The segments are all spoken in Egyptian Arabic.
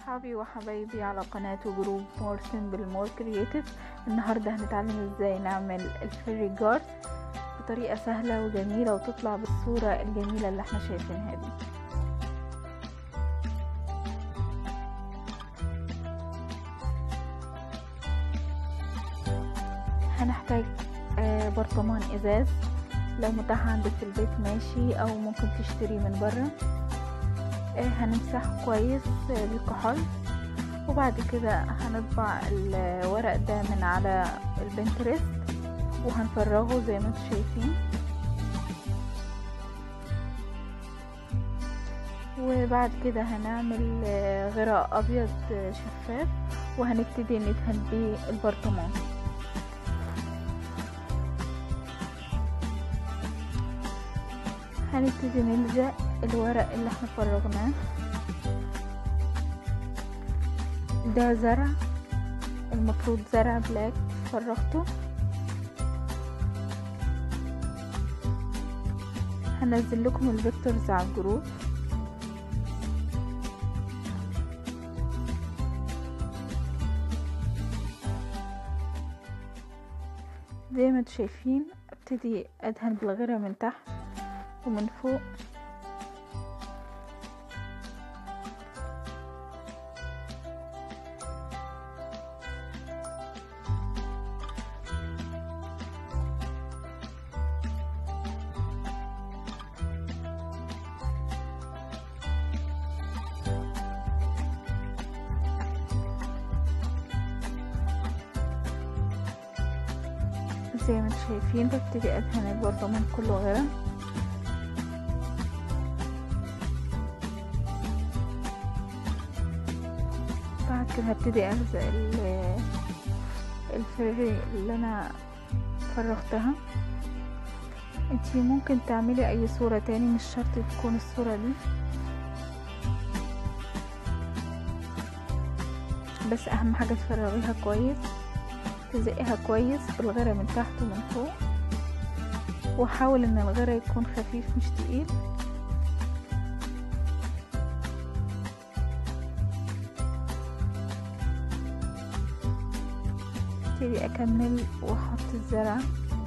صحابي وحبايبي على قناة وجروب مور سيمبل مور كرييتيف النهاردة هنتعلم ازاي نعمل الفيري جارد بطريقة سهلة وجميلة وتطلع بالصورة الجميلة اللي احنا شايفينها دي هنحتاج آه، برطمان ازاز لو متاح عندك في البيت ماشي او ممكن تشتري من بره هنمسحه كويس بالكحول وبعد كده هنطبع الورق ده من على البنترست وهنفرغه زي ما انتم شايفين وبعد كده هنعمل غراء ابيض شفاف وهنبتدي ندهن بيه البرطمان هنبتدي نلزق الورق اللي احنا فرغناه ده زرع المفروض زرع بلاك فرغته هنزل لكم الفيكتورز على الجروب زي ما انتم شايفين ابتدي ادهن بالغيرة من تحت ومن فوق زي ما انتم شايفين ببتدي ادهن البرطمان كله غيره بعد كده هبتدي الزق الفري اللي انا فرغتها انتي ممكن تعملي اي صورة تاني مش شرط تكون الصورة دي بس اهم حاجة تفرغيها كويس تزقها كويس بالغرة من تحت ومن فوق وحاول ان الغرة يكون خفيف مش تقيل ابتدي اكمل واحط الزرع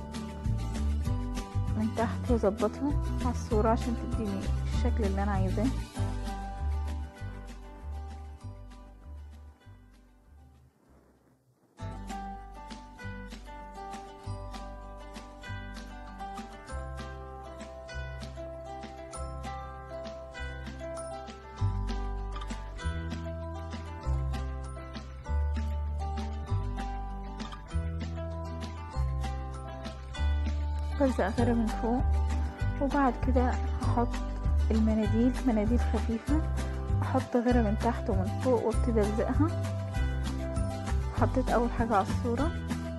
من تحت واظبطه على الصورة عشان تديني الشكل اللي انا عايزاه بلزق غيرها من فوق وبعد كده هحط المناديل مناديل خفيفة احط غيرها من تحت ومن فوق وابتدي الزقها حطيت اول حاجة على الصورة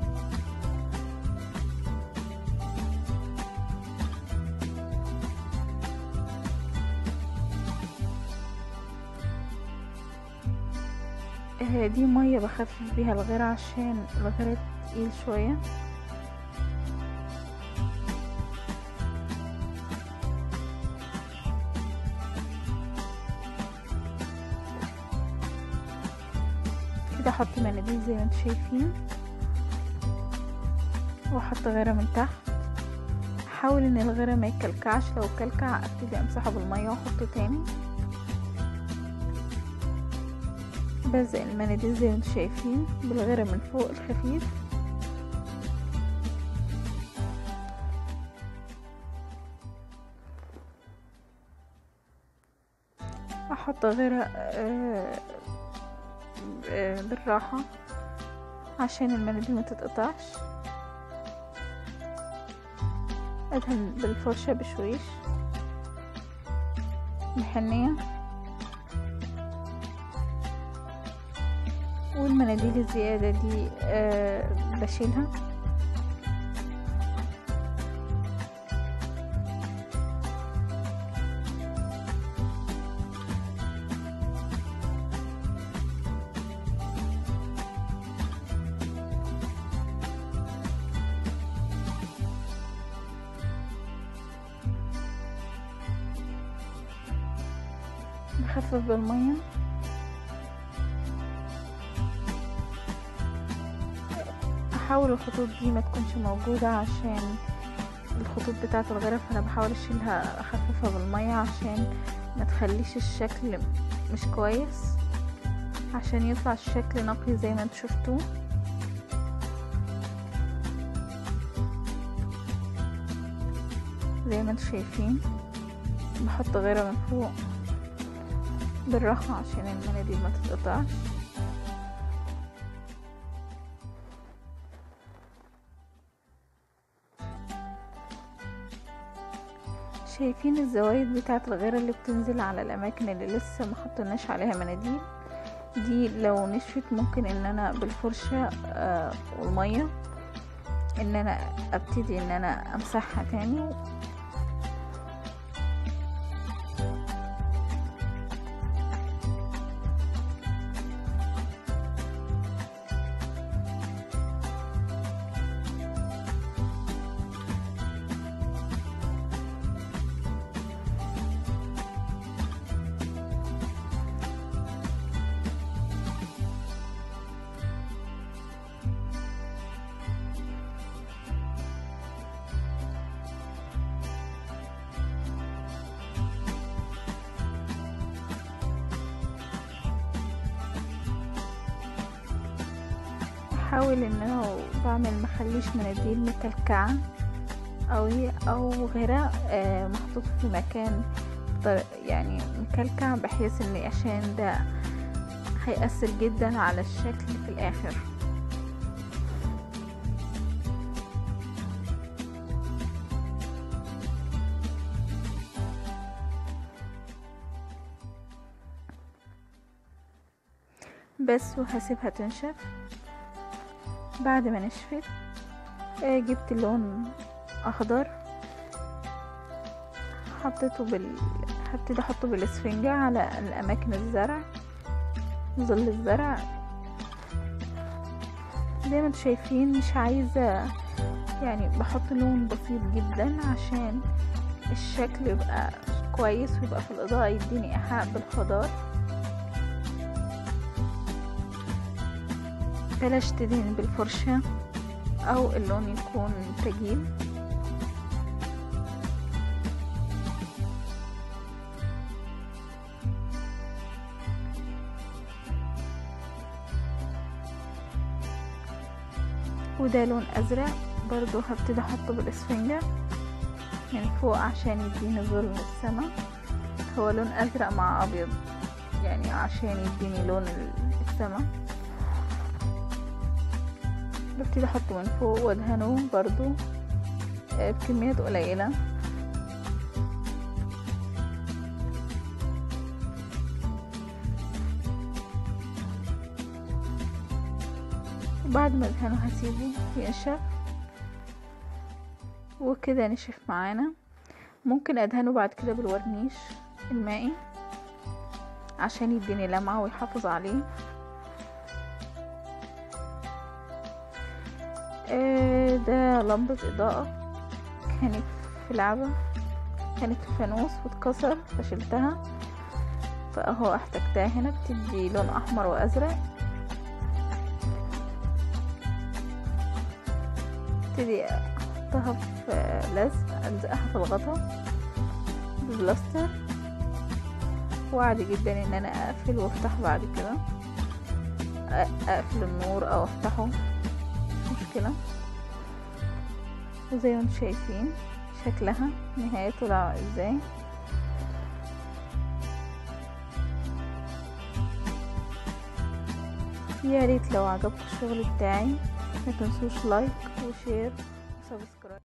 دي مية بخفف بيها الغيرة عشان الغيرة تقيل شوية كده احط مناديل زي ما انتم شايفين واحط غيره من تحت احاول ان الغيره ما يكلكعش لو كلكع ابتدي امسحه بالميه واحطه تاني بلزق المناديل زي ما انتم شايفين بالغيره من فوق الخفيف احط غيره آه بالراحة عشان المناديل ما تتقطعش ادهن بالفرشة بشويش محنية والمناديل الزيادة دي أه بشيلها بخفف بالمية بحاول الخطوط دي ما تكونش موجودة عشان الخطوط بتاعة الغرف انا بحاول اشيلها اخففها بالمية عشان ما تخليش الشكل مش كويس عشان يطلع الشكل نقي زي ما انتوا شفتوه زي ما انتوا شايفين بحط غيرها من فوق بالراحة عشان المناديل ما تتقطعش شايفين الزوايد بتاعة الغيرة اللي بتنزل على الأماكن اللي لسه ما حطيناش عليها مناديل دي لو نشفت ممكن ان انا بالفرشة آه والمية ان انا ابتدي ان انا امسحها تاني بحاول ان انا بعمل مخليش مناديل مكلكعة قوي او غيرها آه محطوط في مكان يعني مكلكع بحيث ان عشان ده هيأثر جدا على الشكل في الاخر بس وهسيبها تنشف بعد ما نشفت آه جبت لون اخضر حطيته بال هبتدي احطه بالاسفنجة على الاماكن الزرع ظل الزرع زي ما انتم شايفين مش عايزة يعني بحط لون بسيط جدا عشان الشكل يبقى كويس ويبقى في الاضاءة يديني ايحاء بالخضار بلاش تدهن بالفرشة او اللون يكون تجيل وده لون ازرق برضو هبتدي احطه بالاسفنجة يعني فوق عشان يديني ظل السما هو لون ازرق مع ابيض يعني عشان يديني لون السما ببتدي احطه من فوق وادهنه برضو بكميات قليلة وبعد ما ادهنه هسيبه ينشف وكده نشف معانا ممكن ادهنه بعد كده بالورنيش المائي عشان يديني لمعة ويحافظ عليه ده لمبة إضاءة كانت في لعبة كانت في فانوس واتكسر فشلتها فاهو احتجتها هنا بتدي لون احمر وازرق ابتدي احطها في لزق الزقها في الغطا ببلاستر وعادي جدا ان انا اقفل وافتح بعد كده اقفل النور او افتحه مش مشكلة وزي ما انتم شايفين شكلها نهاية طلع ازاي يا ريت لو عجبكم الشغل بتاعي ما تنسوش لايك وشير وسبسكرايب